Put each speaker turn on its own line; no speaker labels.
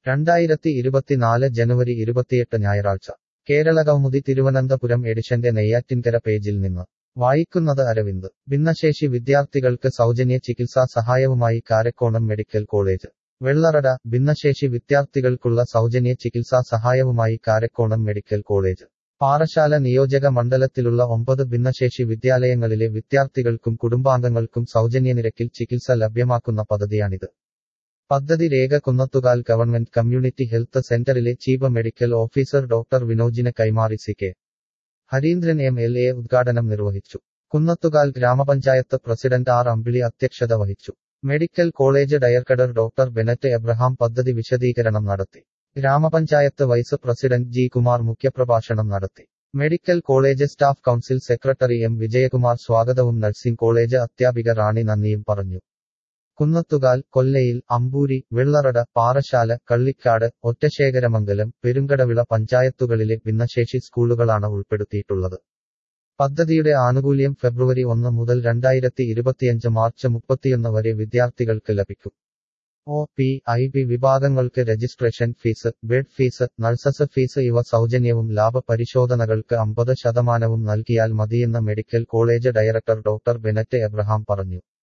രണ്ടായിരത്തി ഇരുപത്തിനാല് ജനുവരി ഇരുപത്തിയെട്ട് ഞായറാഴ്ച കേരള കൗമുദി തിരുവനന്തപുരം എഡിഷന്റെ നെയ്യാറ്റിൻകര പേജിൽ നിന്ന് വായിക്കുന്നത് അരവിന്ദ് ഭിന്നശേഷി വിദ്യാർത്ഥികൾക്ക് സൗജന്യ ചികിത്സാ സഹായവുമായി കാരക്കോണം മെഡിക്കൽ കോളേജ് വെള്ളറട ഭിന്നശേഷി വിദ്യാർത്ഥികൾക്കുള്ള സൗജന്യ ചികിത്സാ സഹായവുമായി കാരക്കോണം മെഡിക്കൽ കോളേജ് പാറശാല നിയോജക മണ്ഡലത്തിലുള്ള ഒമ്പത് ഭിന്നശേഷി വിദ്യാലയങ്ങളിലെ വിദ്യാർത്ഥികൾക്കും കുടുംബാംഗങ്ങൾക്കും സൗജന്യ നിരക്കിൽ ചികിത്സ ലഭ്യമാക്കുന്ന പദ്ധതിയാണിത് പദ്ധതി രേഖ കുന്നത്തുകാൽ ഗവൺമെന്റ് കമ്മ്യൂണിറ്റി ഹെൽത്ത് സെന്ററിലെ ചീഫ് മെഡിക്കൽ ഓഫീസർ ഡോക്ടർ വിനോജിന് കൈമാറി C K Hareendran M L A ഉദ്ഘാടനം നിർവഹിച്ചു കുന്നത്തുകാൽ ഗ്രാമപഞ്ചായത്ത് പ്രസിഡന്റ് ആർ അമ്പിളി അധ്യക്ഷത വഹിച്ചു medical college director doctor Bennett Abraham പദ്ധതി വിശദീകരണം നടത്തി ഗ്രാമപഞ്ചായത്ത് വൈസ് പ്രസിഡന്റ് ജി കുമാർ മുഖ്യപ്രഭാഷണം നടത്തി medical college staff council secretary M Vijayakumar സ്വാഗതവും നഴ്സിംഗ് കോളേജ് അധ്യാപിക റാണി നന്ദിയും പറഞ്ഞു കുന്നത്തുകാൽ കൊല്ലയിൽ അമ്പൂരി വെള്ളറട പാറശാല കള്ളിക്കാട് ഒറ്റശേഖരമംഗലം പെരുങ്കടവിള പഞ്ചായത്തുകളിലെ ഭിന്നശേഷി സ്കൂളുകളാണ് ഉൾപ്പെടുത്തിയിട്ടുള്ളത് പദ്ധതിയുടെ ആനുകൂല്യം ഫെബ്രുവരി ഒന്ന് മുതൽ രണ്ടായിരത്തി ഇരുപത്തിയഞ്ച് മാർച്ച് മുപ്പത്തിയൊന്ന് വരെ വിദ്യാർത്ഥികൾക്ക് ലഭിക്കും ഒ പി ഐ ബി വിഭാഗങ്ങൾക്ക് registration fee bed fee nurses fee ഇവ സൗജന്യവും ലാഭ പരിശോധനകൾക്ക് അമ്പത് ശതമാനവും നൽകിയാൽ മതിയെന്ന് medical college director doctor Bennett Abraham പറഞ്ഞു